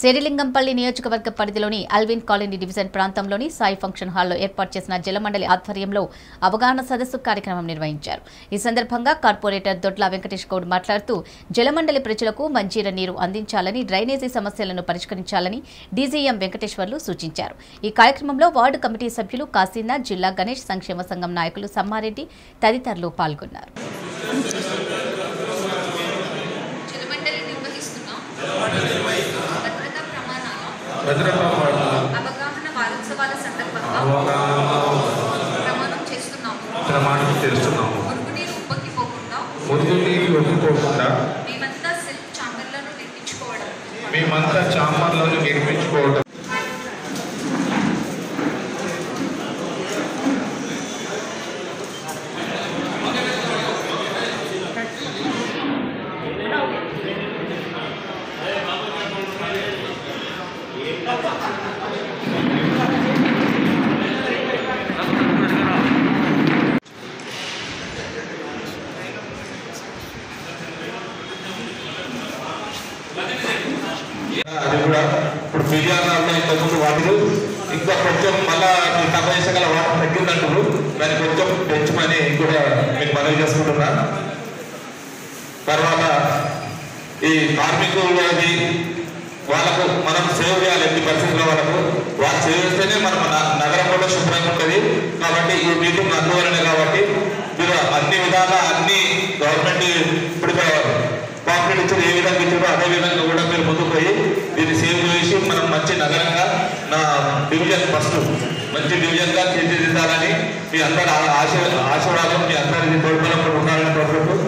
శేరిలింగంపల్లి నియోజకవర్గ పరిధిలోని Alvin colony division ప్రాంతంలోని సాయి ఫంక్షన్ హాల్లో ఏర్పాటు చేసిన జలమండలి ఆధ్వర్యంలో అవగాహన సదస్సు కార్యక్రమం నిర్వహించారు ఈ సందర్భంగా కార్పొరేటర్ దొడ్ల వెంకటేష్ గౌడ్ మాట్లాడుతూ జలమండలి ప్రజలకు మంజీర నీరు అందించాలని డ్రైనేజీ సమస్యలను పరిష్కరించాలని డీజీఎం వెంకటేశ్వర్లు సూచించారు ఈ కార్యక్రమంలో వార్డు కమిటీ సభ్యులు కాశీనాథ్ జిల్లా గణేష్ సంక్షేమ సంఘం నాయకులు సమ్మారెడ్డి తదితరులు పాల్గొన్నారు జలమండలి నిర్వహిస్తున్నాం భద్రతా ప్రమాణాల భద్రతా పాలన అవగాహన వారోత్సవాల సందర్భంగా ప్రమాణం చేస్తున్నాము ప్రమాణం చేస్తున్నాము మురుగునీరు ఉబ్బకిపోకుండా ముందు నీరు ఒప్పుకోకుండా మేమంతా సెల్ఫ్ చాంబర్లను నిర్మించుకోవడం మేమంతా చాంబర్లను నిర్మించుకోవడం అది కూడా ఇప్పుడు మీడియాలో ఇంతకుముందు వాటిలో ఇంకా కొంచెం మళ్ళా ఈ తక్కువ గల వాటర్ తగ్గిందంటారు దాన్ని కొంచెం పెంచమని కూడా మీకు మనవి చేసుకుంటున్నా తర్వాత ఈ కార్మికులది వాళ్ళకు మనం సేవ్ చేయాలి ఎన్ని పరిస్థితుల్లో వాళ్ళకు వాళ్ళు సేవ్ చేస్తేనే మన న- నగరం కూడా శుభ్రంగా ఉంటుంది కాబట్టి ఈ మీటింగ్ అందువలనే కాబట్టి మీరు అన్ని విధాలా అన్ని గవర్నమెంట్ ఇప్పుడు కాంక్రీట్ ఇచ్చారు ఏ విధంగా ఇచ్చారో అదే విధంగా కూడా మీరు ముందుకు పోయి దీన్ని సేవ్ చేసి మనం మంచి నగరంగా నా డివిజన్ ఫస్ట్ మంచి డివిజన్గా తీర్చిదిద్దాలని మీ అందరి ఆ- ఆశ ఆశీర్వాదం మీ అందరి తోడ్పడంలో ఉండాలని కోరుకుంటూ